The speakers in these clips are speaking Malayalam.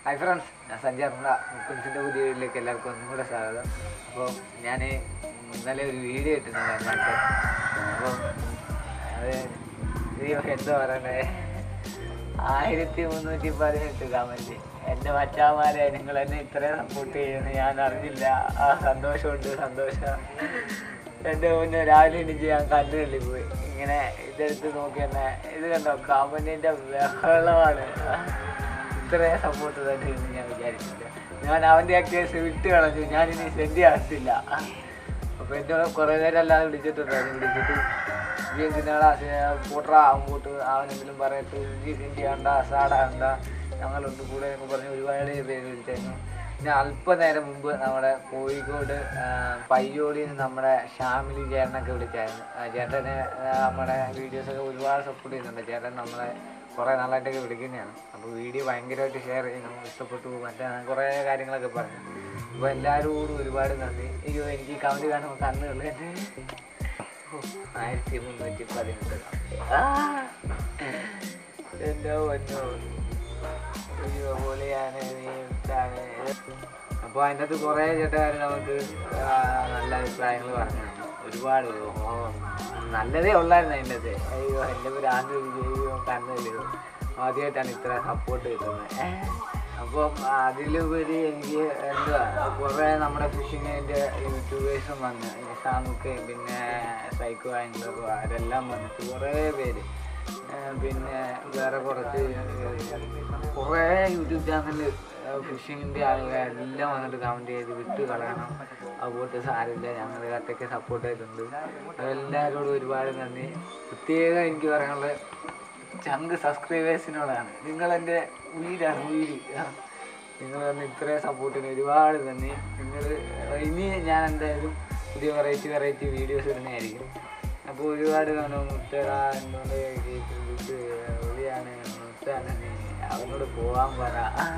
ഹായ് ഫ്രണ്ട്സ് ഞാൻ സഞ്ചാർമുള്ള മുക്കുൻസിൻ്റെ പുതിയ വീട്ടിലേക്ക് എല്ലാവർക്കും ഒന്നും കൂടെ സ്വാഗതം അപ്പോൾ ഞാൻ ഇന്നലെ ഒരു വീഡിയോ ഇട്ടിട്ടുണ്ട് അതിനകത്ത് അപ്പോൾ അത് ഈ എന്താ പറയണേ ആയിരത്തി മുന്നൂറ്റി പതിനെട്ട് കമൻറ്റ് എൻ്റെ മച്ചാമാരെ നിങ്ങൾ എന്നെ ഇത്രയും സപ്പോർട്ട് ചെയ്യുമെന്ന് ഞാൻ അറിഞ്ഞില്ല ആ സന്തോഷമുണ്ട് സന്തോഷം എൻ്റെ മുന്നേ രാവിലെ എണീച്ച് ഞാൻ കണ്ണു തള്ളിപ്പോയി ഇങ്ങനെ ഇതെടുത്ത് നോക്കി തന്നെ ഇത് കണ്ടോ കമൻറ്റിൻ്റെ ബഹളമാണ് ഇത്രയും സപ്പോർട്ട് തന്നെ എന്ന് ഞാൻ വിചാരിച്ചില്ല ഞാൻ അവൻ്റെ ആ കേസ് വിട്ട് കളഞ്ഞു ഞാനിനി സെൻഡ് ആകത്തില്ല അപ്പോൾ എന്നോട് കുറേ നേരം അല്ലാതെ വിളിച്ചിട്ടുണ്ടായിരുന്നു വിളിച്ചിട്ട് ഈ എന്തിനാണ് കൂട്ടറ അങ്ങോട്ട് അവനെന്തെങ്കിലും പറയട്ട് ഈ സെൻഡ് ചെയ്യണ്ട സാടാണ്ട ഞങ്ങളുണ്ട് കൂടെ എന്ന് പറഞ്ഞ് ഒരുപാട് പേര് വിളിച്ചായിരുന്നു പിന്നെ അല്പനേരം മുമ്പ് നമ്മുടെ കോഴിക്കോട് ആ, പയ്യോടിയിൽ നിന്ന് നമ്മുടെ ഷാമിലി ചേട്ടനൊക്കെ വിളിച്ചായിരുന്നു ആ, ചേട്ടന് ആ, നമ്മുടെ വീഡിയോസൊക്കെ ഒരുപാട് സപ്പോർട്ട് ചെയ്യുന്നുണ്ട് ചേട്ടൻ നമ്മളെ കുറേ നാളായിട്ടൊക്കെ വിളിക്കുന്നതാണ് അപ്പോൾ വീഡിയോ ഭയങ്കരമായിട്ട് ഷെയർ ചെയ്യുന്നു ഇഷ്ടപ്പെട്ടു മറ്റേ കുറേ കാര്യങ്ങളൊക്കെ പറഞ്ഞു അപ്പോൾ എല്ലാവരോടും ഒരുപാട് നന്ദി അയ്യോ എനിക്ക് കമൻറ്റ് കാണുമ്പോൾ കണ്ണുകൾ ആയിരത്തി മുന്നൂറ്റി പതിനെട്ട് എന്തോ പൊന്നോ അയ്യോ പൊളിയാണ് നീ ഇതാണ് അപ്പോൾ അതിൻ്റെ അകത്ത് കുറേ ചേട്ടന്മാർ നമുക്ക് ആ, നല്ല അഭിപ്രായങ്ങൾ പറഞ്ഞു തന്നു. ഒരുപാട് ഓ, നല്ലതേ ഉള്ളായിരുന്നു അതിൻ്റെ അകത്ത് അയ്യോ എൻ്റെ പേര് ആദ്യ വിജയോ കണ്ണില്ല ആദ്യമായിട്ടാണ് ഇത്ര സപ്പോർട്ട് കിട്ടുന്നത് അപ്പം അതിലുപരി എനിക്ക് എന്തുവാ കുറേ നമ്മുടെ ഫിഷിങ്ങിൻ്റെ യൂട്യൂബേഴ്സും വന്ന് സാമുക്ക് പിന്നെ സൈക്കോ ആംഗ്ലറും അവരെല്ലാം വന്നിട്ട് കുറേ പേര് ആ, പിന്നെ വേറെ കുറച്ച് കുറേ യൂട്യൂബ് ചാനലിൽ ഫിഷിങ്ങിൻ്റെ ആളുകളെല്ലാം വന്നിട്ട് കമൻറ്റ് ചെയ്ത് വിട്ട് കളയണം അതുപോലത്തെ സാരമില്ല ഞങ്ങൾ കട്ടയ്ക്ക് സപ്പോർട്ട് ചെയ്തിട്ടുണ്ട് എല്ലാവരോടും ഒരുപാട് നന്ദി പ്രത്യേകം എനിക്ക് പറയാനുള്ളത് ചങ്ക് സബ്സ്ക്രൈബേഴ്സിനോടാണ് നിങ്ങളെൻ്റെ വീടാണ് വീട് നിങ്ങൾ തന്ന ഇത്രയും സപ്പോർട്ടിന് ഒരുപാട് നന്ദി നിങ്ങൾ ഇനി ഞാൻ എന്തായാലും പുതിയ വെറൈറ്റി വെറൈറ്റി വീഡിയോസ് ഇടുന്നതായിരിക്കും അപ്പോൾ ഒരുപാട് കാണും മുത്തട എന്നോട് വിളിച്ച് എവിടെയാണ് മുത്താണ് നീ അവനോട് പോകാൻ പറ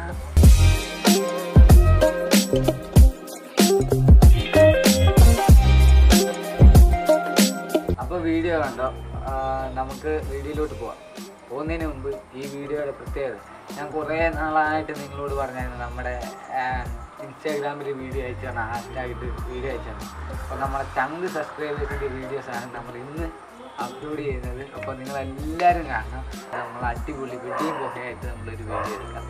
അപ്പോൾ വീഡിയോ കണ്ടോ ആ, നമുക്ക് വീഡിയോയിലോട്ട് പോവാം പോകുന്നതിന് മുമ്പ് ഈ വീഡിയോയുടെ പ്രത്യേകത ഞാൻ കുറേ നാളായിട്ട് നിങ്ങളോട് പറഞ്ഞായിരുന്നു നമ്മുടെ ഇൻസ്റ്റാഗ്രാമിൽ വീഡിയോ അയച്ചാണ് ഹാഷ്ടാഗിട്ട് വീഡിയോ അയച്ചാണ് അപ്പോൾ നമ്മളെ ചങ്ക് സബ്സ്ക്രൈബേഴ്സിൻ്റെ വീഡിയോസാണ് നമ്മൾ ഇന്ന് അപ്ലോഡ് ചെയ്യുന്നത് അപ്പോൾ നിങ്ങൾ എല്ലാവരും കാണണം നമ്മൾ അടിപൊളി വെടിയും പുകയായിട്ട് നമ്മളൊരു വീഡിയോ എടുക്കാം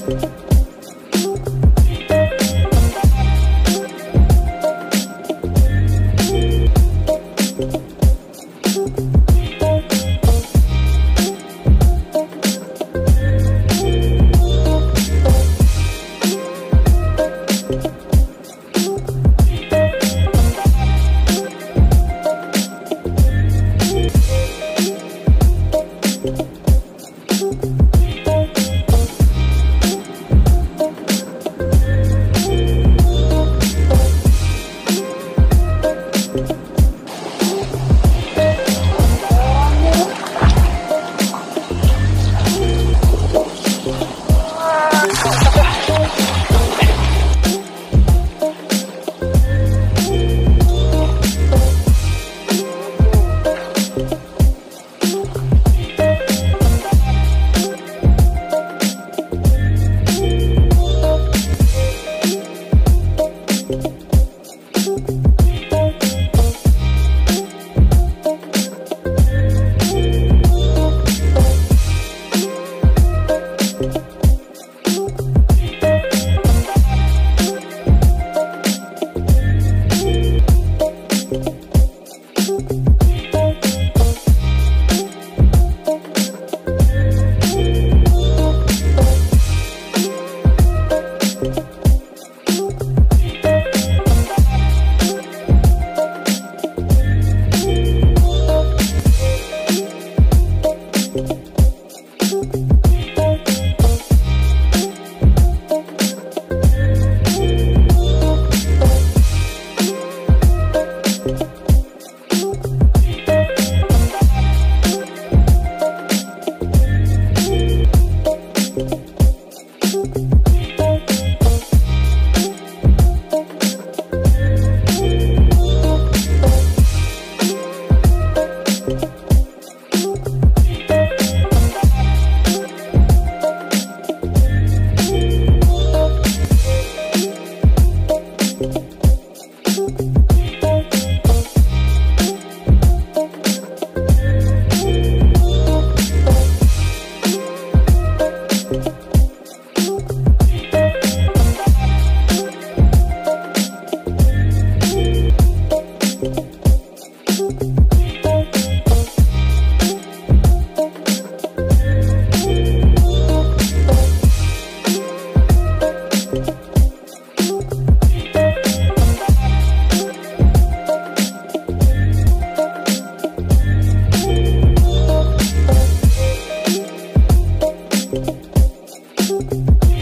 Thank